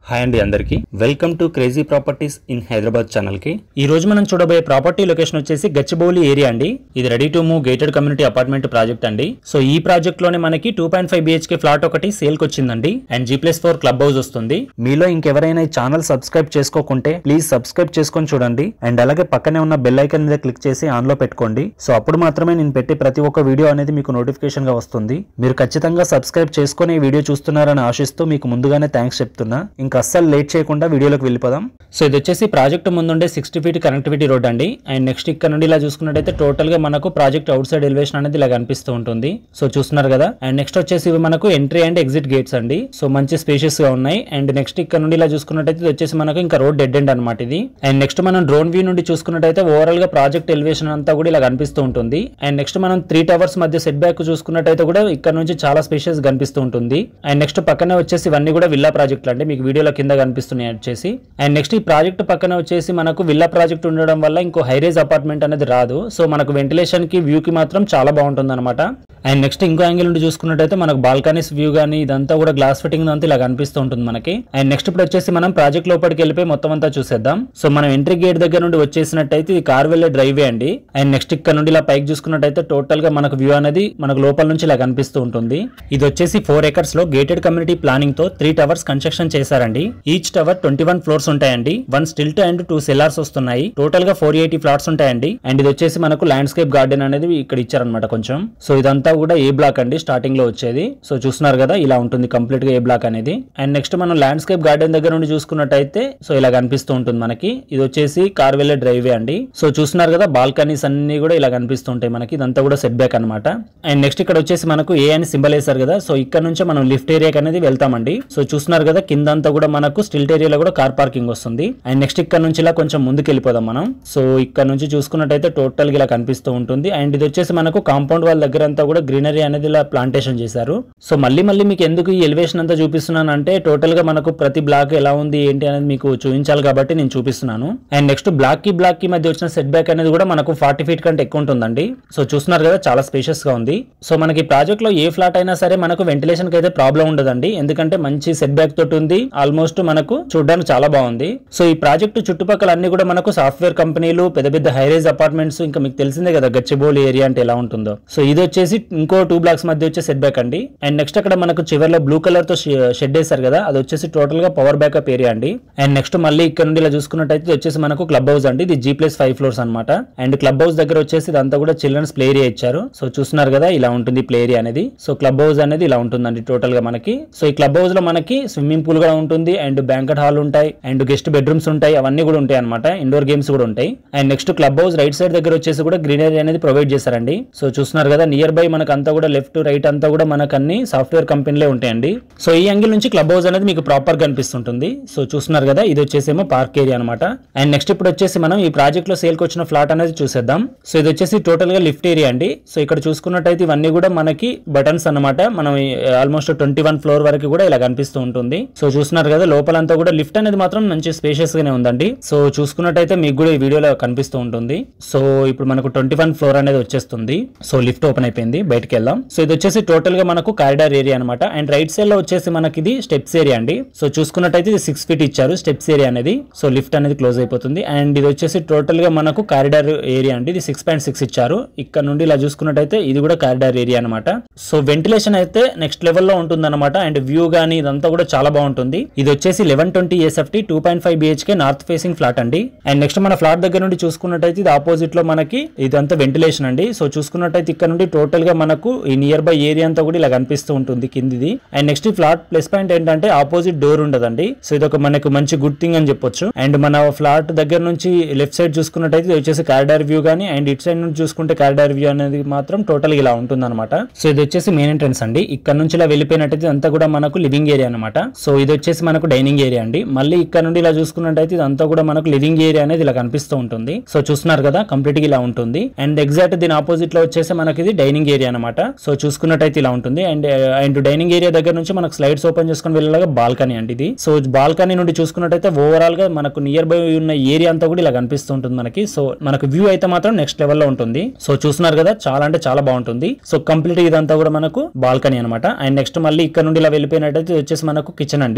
hi అండి అందరికి welcome to crazy properties in Hyderabad channel కి ఈ రోజు మనం చూడబోయే ప్రాపర్టీ లొకేషన్ వచ్చేసి గచ్చిబౌలి ఏరియా అండి ఇది ready to move gated community apartment project అండి సో ఈ ప్రాజెక్ట్ లోనే మనకి two point five BHK flat ఒకటి సేల్ కి వచ్చిందండి and G plus four club house వస్తుంది మీలో ఇంకెవరైనా ఈ ఛానల్ సబ్స్క్రైబ్ చేసుకోకుంటే ప్లీజ్ సబ్స్క్రైబ్ చేసుకొని చూడండి అండ్ అలాగే పక్కనే ఉన్న బెల్ ఐకన్ మీద క్లిక్ చేసి ఆన్ లో పెట్టుకోండి సో అప్పుడు మాత్రమే నేను పెట్టే ప్రతి ఒక్క వీడియో అనేది మీకు నోటిఫికేషన్ గా వస్తుంది మీరు ఖచ్చితంగా సబ్స్క్రైబ్ చేసుకొని ఈ వీడియో చూస్తున్నారని ఆశిస్తూ మీకు ముందుగానే థ్యాంక్స్ చెప్తున్నా ఇంకా అస్సలు లేట్ చేయకుండా వీడియోలోకి వెళ్ళిపోదాం సో ఇది వచ్చేసి ప్రాజెక్ట్ ముందుండే సిక్స్టీ ఫీట్ కనెక్టివిటీ రోడ్ అండి అండ్ నెక్స్ట్ ఇక్కడ నుండి ఇలా చూసుకున్నట్టయితే టోటల్ గా మనకు ప్రాజెక్ట్ అవుట్ సైడ్ ఎలివేషన్ అనేది ఇలా కనిపిస్తూ ఉంటుంది సో చూస్తున్నారు కదా అండ్ నెక్స్ట్ వచ్చేసి ఇవి మనకు ఎంట్రీ అండ్ ఎగ్జిట్ గేట్స్ అండి సో మంచి స్పేషియస్ గా ఉన్నాయి అండ్ నెక్స్ట్ ఇక్కడ నుండి ఇలా చూసుకున్నట్టయితే ఇది వచ్చేసి మనకు ఇంకా రోడ్ డెడ్ ఎండ్ అనమాట ఇది అండ్ నెక్స్ట్ మనం డ్రోన్ వ్యూ నుండి చూసుకున్నట్టయితే ఓవరాల్ గా ప్రాజెక్ట్ ఎలివేషన్ అంతా కూడా ఇలా కనిపిస్తూ ఉంటుంది అండ్ నెక్స్ట్ మనం త్రీ టవర్స్ మధ్య సెట్ బ్యాక్ చూసుకున్నట్టయితే కూడా ఇక్కడ నుంచి చాలా స్పేషియస్ కనిపిస్తూ ఉంటుంది అండ్ నెక్స్ట్ పక్కనే వచ్చేసి ఇవన్నీ కూడా విల్లా ప్రాజెక్టులు అంటే మీకు వీడియోలో కింద కనిపిస్తున్నాయి వచ్చేసి అండ్ నెక్స్ట్ ఈ ప్రాజెక్ట్ పక్కన వచ్చేసి మనకు విల్లా ప్రాజెక్ట్ ఉండడం వల్ల ఇంకో హైరేజ్ అపార్ట్మెంట్ అనేది రాదు సో మనకు వెంటిలేషన్ కి వ్యూ కి మాత్రం చాలా బాగుంటుంది అనమాట అండ్ నెక్స్ట్ ఇంకో యాంగిల్ నుండి చూసుకున్నట్టయితే మనకు బాల్కనీస్ వ్యూ కానీ ఇదంతా కూడా గ్లాస్ ఫిట్టింగ్ అంతా ఇలా కనిపిస్తూ ఉంటుంది మనకి అండ్ నెక్స్ట్ ఇప్పుడు వచ్చేసి మనం ప్రాజెక్ట్ లోపలికి వెళ్ళిపోయి మొత్తం అంతా చూసేద్దాం సో మనం ఎంట్రీ గేట్ దగ్గర నుండి వచ్చేసినట్టయితే ఇది కార్ వెళ్ళే డ్రైవే అండి అండ్ నెక్స్ట్ ఇక్కడ నుండి ఇలా పైకి చూసుకున్నట్టయితే టోటల్ గా మనకు వ్యూ అనేది మనకు లోపల నుంచి ఇలా కనిపిస్తూ ఉంటుంది ఇది వచ్చేసి ఫోర్ ఎకర్స్ లో గేటెడ్ కమ్యూనిటీ ప్లానింగ్ తో త్రీ టవర్స్ కన్స్ట్రక్షన్ చేశారండి each tower twenty one floors ఉంటాయండి one stilt and two cellars వస్తున్నాయి టోటల్ గా ఫోర్ ఎయిటీ ఫ్లాట్స్ ఉంటాయండి అండ్ ఇది వచ్చేసి మనకు ల్యాండ్స్కేప్ గార్డెన్ అనేది ఇక్కడ ఇచ్చారనమాట కొంచెం సో ఇదంతా కూడా ఏ బ్లాక్ అండి స్టార్టింగ్ లో వచ్చేది సో చూస్తున్నారు కదా ఇలా ఉంటుంది కంప్లీట్ గా ఏ బ్లాక్ అనేది అండ్ నెక్స్ట్ మనం ల్యాండ్స్కేప్ గార్డెన్ దగ్గర నుండి చూసుకున్నట్టయితే సో ఇలా కనిపిస్తూ ఉంటుంది మనకి ఇది వచ్చేసి కార్ వెళ్ళే డ్రైవే అండి సో చూస్తున్నారు కదా బాల్కనీస్ అన్ని కూడా ఇలా కనిపిస్తుంటాయి మనకి ఇదంతా కూడా సెట్ బ్యాక్ అనమాట అండ్ నెక్స్ట్ ఇక్కడ వచ్చేసి మనకు ఏ అని సింబల్ వేశారు కదా సో ఇక్కడ నుంచి మనం లిఫ్ట్ ఏరియా అనేది వెళ్తామండి సో చూస్తున్నారు కదా కింద అంతా కూడా మనకు స్టిల్ట్ ఏరియాలో కూడా కార్ పార్కింగ్ వస్తుంది అండ్ నెక్స్ట్ ఇక్కడ నుంచి ఇలా కొంచెం ముందుకు వెళ్ళిపోదాం మనం సో ఇక్కడ నుంచి చూసుకున్నట్టయితే టోటల్ గా ఇలా కనిపిస్తూ ఉంటుంది అండ్ ఇది వచ్చేసి మనకు కాంపౌండ్ వాళ్ళ దగ్గర అంతా కూడా గ్రీనరీ అనేది ఇలా ప్లాంటేషన్ చేశారు సో మళ్ళీ మళ్ళీ మీకు ఎందుకు ఈ ఎలివేషన్ అంతా చూపిస్తున్నాను అంటే టోటల్ గా మనకు ప్రతి బ్లాక్ ఎలా ఉంది ఏంటి అనేది మీకు చూపించాలి కాబట్టి నేను చూపిస్తున్నాను అండ్ నెక్స్ట్ బ్లాక్ కి బ్లాక్ కి మధ్య వచ్చిన సెట్ బ్యాక్ అనేది కూడా మనకు ఫార్టీ ఫీట్ కంటే ఎక్కువ ఉంటుందండి సో చూస్తున్నారు కదా చాలా స్పేషియస్ గా ఉంది సో మనకి ప్రాజెక్ట్ లో ఏ ఫ్లాట్ అయినా సరే మనకు వెంటిలేషన్ కి అయితే ప్రాబ్లం ఉండదండి ఎందుకంటే మంచి సెట్ బ్యాక్ తోటి ఉంది ఆల్మోస్ట్ మనకు చూడడానికి చాలా బాగుంది సో ఈ ప్రాజెక్ట్ చుట్టుపక్కల అన్ని కూడా మనకు సాఫ్ట్వేర్ కంపెనీలు పెద్ద పెద్ద హైరేజ్ అపార్ట్మెంట్స్ ఇంకా మీకు తెలిసిందే కదా గచ్చిబౌలి ఏరియా అంటే ఎలా ఉంటుందో సో ఇది వచ్చేసి ఇంకో టూ బ్లాక్స్ మధ్య వచ్చే సెట్ బ్యాక్ అండి అండ్ నెక్స్ట్ అక్కడ మనకు చివరిలో బ్లూ కలర్ తో షెడ్ వేశారు కదా అది వచ్చేసి టోటల్ గా పవర్ బ్యాకప్ ఏరియా అండి అండ్ నెక్స్ట్ మళ్ళీ ఇక్కడ నుండి ఇలా చూసుకున్నట్టయితే ఇది వచ్చేసి మనకు క్లబ్ హౌస్ అండి ఇది జీ ప్లస్ ఫైవ్ ఫ్లోర్స్ అనమాట అండ్ క్లబ్ హౌస్ దగ్గర వచ్చేసి ఇదంతా కూడా చిల్డ్రన్స్ ప్లే ఏరియా ఇచ్చారు సో చూస్తున్నారు కదా ఇలా ఉంటుంది ప్లే ఏరియా అనేది సో క్లబ్ హౌస్ అనేది ఇలా ఉంటుందండి టోటల్ గా మనకి సో ఈ క్లబ్ హౌస్ లో మనకి స్విమ్మింగ్ పూల్ కూడా ఉంటుంది అండ్ బ్యాంకెట్ హాల్ ఉంటాయి అండ్ గెస్ట్ బెడ్రూమ్స్ ఉంటాయి అవన్నీ కూడా ఉంటాయి అనమాట ఇండోర్ గేమ్స్ కూడా ఉంటాయి and next club house right side దగ్గర వచ్చేసి కూడా గ్రీనరీ అనేది ప్రొవైడ్ చేశారండి సో చూస్తున్నారు కదా నియర్ బై మనకు అంతా కూడా లెఫ్ట్ రైట్ అంతా కూడా మనకు అన్ని సాఫ్ట్వేర్ కంపెనీలే ఉంటాయండి సో ఈ యాంగిల్ నుంచి క్లబ్ హౌస్ అనేది మీకు ప్రాపర్ గా కనిపిస్తుంటుంది సో చూస్తున్నారు కదా ఇది వచ్చేసేమో పార్క్ ఏరియా అనమాట అండ్ నెక్స్ట్ ఇప్పుడు వచ్చేసి మనం ఈ ప్రాజెక్ట్ లో సేల్ కి వచ్చిన ఫ్లాట్ అనేది చూసేద్దాం సో ఇది వచ్చేసి టోటల్ గా లిఫ్ట్ ఏరియా అండి సో ఇక్కడ చూసుకున్నట్టయితే ఇవన్నీ కూడా మనకి బటన్స్ అన్నమాట మనం ఆల్మోస్ట్ ట్వంటీ వన్ ఫ్లోర్ వరకు కూడా ఇలా కనిపిస్తూ ఉంటుంది సో చూస్తున్నారు కదా లోపలంతా కూడా లిఫ్ట్ అనేది మాత్రం మంచి స్పేషియస్ గానే ఉందండి సో చూసుకున్నట్టయితే మీకు కూడా ఈ వీడియోలో కనిపిస్తూ ఉంటుంది సో ఇప్పుడు మనకు ట్వంటీ వన్ ఫ్లోర్ అనేది వచ్చేస్తుంది సో లిఫ్ట్ ఓపెన్ అయిపోయింది బయటకు వెళ్దాం సో ఇది వచ్చేసి టోటల్ గా మనకు కారిడార్ ఏరియా అనమాట అండ్ రైట్ సైడ్ లో వచ్చేసి మనకి ఇది స్టెప్స్ ఏరియా అండి సో చూసుకున్నట్టయితే ఇది సిక్స్ ఫీట్ ఇచ్చారు స్టెప్స్ ఏరియా అనేది సో లిఫ్ట్ అనేది క్లోజ్ అయిపోతుంది అండ్ ఇది వచ్చేసి టోటల్ గా మనకు కారిడార్ ఏరియా అండి ఇది సిక్స్ పాయింట్ సిక్స్ ఇచ్చారు ఇక్కడ నుండి ఇలా చూసుకున్నట్టయితే ఇది కూడా కారిడార్ ఏరియా అనమాట సో వెంటిలేషన్ అయితే నెక్స్ట్ లెవెల్లో ఉంటుంది అనమాట అండ్ వ్యూ గానీ ఇదంతా కూడా చాలా బాగుంటుంది ఇది వచ్చేసి eleven twenty SFT two point five BHK north facing flat అండి అండ్ నెక్స్ట్ మన ఫ్లాట్ దగ్గర నుండి చూసుకున్నట్టయితే ఇది ఆపోజిట్ లో మనకి ఇదంతా వెంటిలేషన్ అండి సో చూసుకున్నట్టయితే ఇక్కడ నుండి టోటల్ గా మనకు ఈ నియర్ బై ఏరియా అంతా కూడా ఇలా కనిపిస్తూ ఉంటుంది కిందిది అండ్ నెక్స్ట్ ఈ ఫ్లాట్ ప్లస్ పాయింట్ ఏంటంటే ఆపోజిట్ డోర్ ఉండదండి సో ఇది ఒక మనకు మంచి గుడ్ థింగ్ అని చెప్పొచ్చు అండ్ మన ఫ్లాట్ దగ్గర నుంచి లెఫ్ట్ సైడ్ చూసుకున్నట్టయితే ఇది వచ్చేసి కారిడార్ వ్యూ గానీ అండ్ ఇట్ సైడ్ నుంచి చూసుకుంటే కారిడార్ వ్యూ అనేది మాత్రం టోటల్ ఇలా ఉంటుంది అనమాట సో ఇది వచ్చేసి మెయిన్ ఎంట్రన్స్ అండి ఇక్కడ నుంచి ఇలా వెళ్ళిపోయినట్టయితే అంతా కూడా మనకు లివింగ్ ఏరియా అనమాట సో ఇది వచ్చేసి మనకు డైనింగ్ ఏరియా అండి మళ్ళీ ఇక్కడ నుండి ఇలా చూసుకున్నట్టయితే ఇదంతా కూడా మనకు లివింగ్ ఏరియా అనేది ఇలా కనిపిస్తూ ఉంటుంది సో చూస్తున్నారు కదా కంప్లీట్ గా ఇలా ఉంటుంది అండ్ ఎగ్జాక్ట్ దీని ఆపోజిట్ లో వచ్చేసి మనకి ఇది డైనింగ్ ఏరియా అనమాట సో చూసుకున్నట్టయితే ఇలా ఉంటుంది అండ్ అండ్ డైనింగ్ ఏరియా దగ్గర నుంచి మనకు స్లైడ్స్ ఓపెన్ చేసుకుని వెళ్ళగా బాల్కనీ అండి ఇది సో బాల్కనీ నుండి చూసుకున్నట్టయితే ఓవరాల్ గా మనకు నియర్ బై ఉన్న ఏరియా అంతా కూడా ఇలా కనిపిస్తూ ఉంటుంది మనకి సో మనకు వ్యూ అయితే మాత్రం నెక్స్ట్ లెవెల్ లో ఉంటుంది సో చూస్తున్నారు కదా చాలా అంటే చాలా బాగుంటుంది సో కంప్లీట్ ఇదంతా కూడా మనకు బాల్కనీ అనమాట అండ్ నెక్స్ట్ మళ్ళీ ఇక్కడ నుండి ఇలా వెళ్ళిపోయినట్టయితే ఇది వచ్చేసి మనకు కిచెన్ అండి సో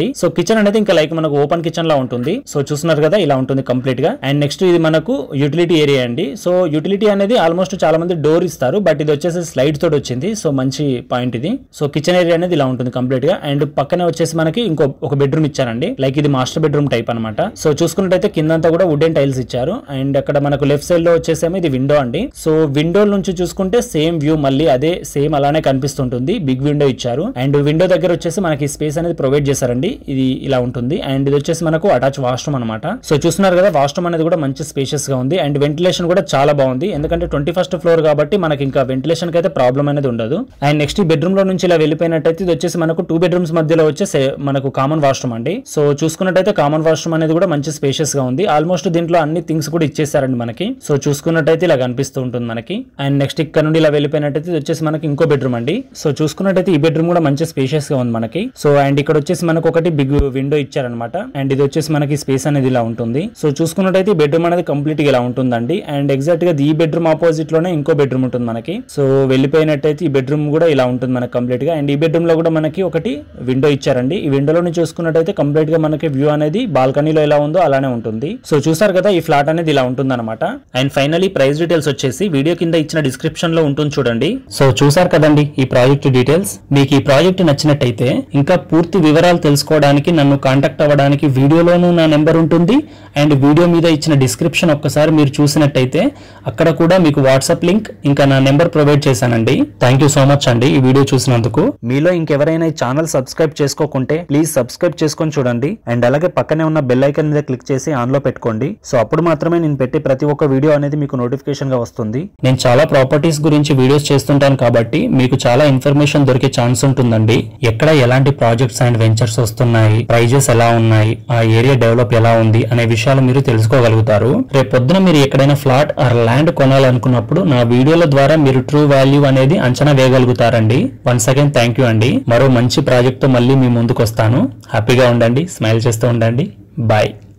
కిచెన్ అనేది ఇంకా లైక్ మనకు ఓపెన్ కిచెన్ లా ఉంటుంది సో చూస్తున్నారు కదా ఇలా ఉంటుంది కంప్లీట్ గా అండ్ నెక్స్ట్ ఇది మనకు యూటిలిటీ ఏరియా అండి సో యూటిలిటీ అనేది ఆల్మోస్ట్ చాలా మంది డోర్ ఇస్తారు బట్ ఇది వచ్చేసి స్లైడ్ తోటి వచ్చింది సో మంచి పాయింట్ ఇది సో కిచెన్ ఏరియా అనేది ఇలా ఉంటుంది కంప్లీట్ గా అండ్ పక్కనే వచ్చేసి మనకి ఇంకో ఒక బెడ్రూమ్ ఇచ్చారండి లైక్ ఇది మాస్టర్ బెడ్రూమ్ టైప్ అనమాట సో చూసుకున్నట్టయితే కిందంతా కూడా వుడెన్ టైల్స్ ఇచ్చారు అండ్ అక్కడ మనకు లెఫ్ట్ సైడ్ లో వచ్చేసేమో ఇది విండో అండి సో విండో నుంచి చూసుకుంటే సేమ్ వ్యూ మళ్ళీ అదే సేమ్ అలానే కనిపిస్తుంటుంది బిగ్ విండో ఇచ్చారు అండ్ విండో దగ్గర వచ్చేసి మనకి స్పేస్ అనేది ప్రొవైడ్ చేశారండి ఇది ఇలా ఉంటుంది అండ్ ఇది వచ్చేసి మనకు అటాచ్ వాష్రూమ్ అనమాట సో చూస్తున్నారు కదా వాష్రూమ్ అనేది కూడా మంచి స్పేషియస్ గా ఉంది అండ్ వెంటిలేషన్ కూడా చాలా బాగుంది ఎందుకంటే ట్వంటీ ఫస్ట్ ఫ్లోర్ కాబట్టి మనకి ఇంకా వెంటిలేషన్ కి అయితే ప్రాబ్లం అనేది ఉండదు అండ్ నెక్స్ట్ ఈ బెడ్రూమ్ లో నుంచి ఇలా వెళ్ళిపోయినట్టయితే ఇది వచ్చేసి మనకు టూ బెడ్రూమ్స్ మధ్యలో వచ్చేసి మనకు కామన్ వాష్రూమ్ అండి సో చూసుకున్నట్టయితే కామన్ వాష్రూమ్ అనేది కూడా మంచి స్పేషియస్ గా ఉంది ఆల్మోస్ట్ దీంట్లో అన్ని థింగ్స్ కూడా ఇచ్చేసారండి మనకి సో చూసుకున్నట్టయితే ఇలా కనిపిస్తూ ఉంటుంది మనకి అండ్ నెక్స్ట్ ఇక్కడ నుండి ఇలా వెళ్ళిపోయినట్టయితే ఇది వచ్చేసి మనకి ఇంకో బెడ్రూమ్ అండి సో చూసుకున్నట్టయితే ఈ బెడ్రూమ్ కూడా మంచి స్పేషియస్ గా ఉంది మనకి సో అండ్ ఇక్కడ వచ్చేసి మనకు ఒకటి బిగ్ విండో ఇచ్చారనమాట అండ్ ఇది వచ్చేసి మనకి స్పేస్ అనేది ఇలా ఉంటుంది సో చూసుకున్నట్టయితే ఈ బెడ్రూమ్ అనేది కంప్లీట్ గా ఇలా ఉంటుందండి అండ్ ఎగ్జాక్ట్ గా ఈ బెడ్రూమ్ ఆపోజిట్ లోనే ఇంకో బెడ్రూమ్ ఉంటుంది మనకి సో వెళ్ళిపోయినట్టయితే ఈ బెడ్రూమ్ కూడా ఇలా ఉంటుంది మనకి కంప్లీట్ గా అండ్ ఈ బెడ్రూమ్ లో కూడా మనకి ఒకటి విండో ఇచ్చారండి ఈ విండోలో నుంచి చూసుకున్నట్టయితే కంప్లీట్ గా మనకి వ్యూ అనేది బాల్కనీలో ఎలా ఉందో అలానే ఉంటుంది సో చూసారు కదా ఈ ఫ్లాట్ అనేది ఇలా ఉంటుంది అనమాట అండ్ ఫైనలీ ప్రైస్ డీటెయిల్స్ వచ్చేసి వీడియో కింద ఇచ్చిన డిస్క్రిప్షన్ లో ఉంటుంది చూడండి సో చూసారు కదండి ఈ ప్రాజెక్ట్ డీటెయిల్స్ మీకు ఈ ప్రాజెక్ట్ నచ్చినట్టయితే ఇంకా పూర్తి వివరాలు తెలుసుకోవడానికి నన్ను కాంటాక్ట్ అవ్వడానికి వీడియోలోనూ నా నెంబర్ ఉంటుంది అండ్ వీడియో మీద ఇచ్చిన డిస్క్రిప్షన్ ఒక్కసారి మీరు చూసినట్టయితే అక్కడ కూడా మీకు వాట్సాప్ లింక్ ఇంకా నా నెంబర్ ప్రొవైడ్ చేశానండి థ్యాంక్ యూ సో మచ్ అండి ఈ వీడియో చూసినందుకు మీలో ఇంకెవరైనా ఈ ఛానల్ సబ్స్క్రైబ్ చేసుకోకుంటే ప్లీజ్ సబ్స్క్రైబ్ చేసుకొని చూడండి అండ్ అలాగే పక్కనే ఉన్న బెల్ ఐకన్ మీద క్లిక్ చేసి ఆన్ లో పెట్టుకోండి సో అప్పుడు మాత్రమే నేను పెట్టే ప్రతి ఒక్క వీడియో అనేది మీకు నోటిఫికేషన్ గా వస్తుంది నేను చాలా ప్రాపర్టీస్ గురించి వీడియోస్ చేస్తుంటాను కాబట్టి మీకు చాలా ఇన్ఫర్మేషన్ దొరికే ఛాన్స్ ఉంటుందండి ఎక్కడ ఎలాంటి ప్రాజెక్ట్స్ అండ్ వెంచర్స్ వస్తున్నాయి ప్రైజెస్ ఎలా ఉన్నాయి ఆ ఏరియా డెవలప్ ఎలా ఉంది అనే విషయాలు మీరు తెలుసుకోగలుగుతారు రేపు పొద్దున మీరు ఎక్కడైనా ఫ్లాట్ ఆర్ ల్యాండ్ కొనాలనుకున్నప్పుడు నా వీడియోల ద్వారా మీరు ట్రూ వాల్యూ అనేది అంచనా వేయగలుగుతారండి వన్స్ అగైన్ థ్యాంక్ యూ అండి మరో మంచి ప్రాజెక్ట్ తో మళ్ళీ మీ ముందుకు వస్తాను హ్యాపీగా ఉండండి స్మైల్ చేస్తూ ఉండండి బాయ్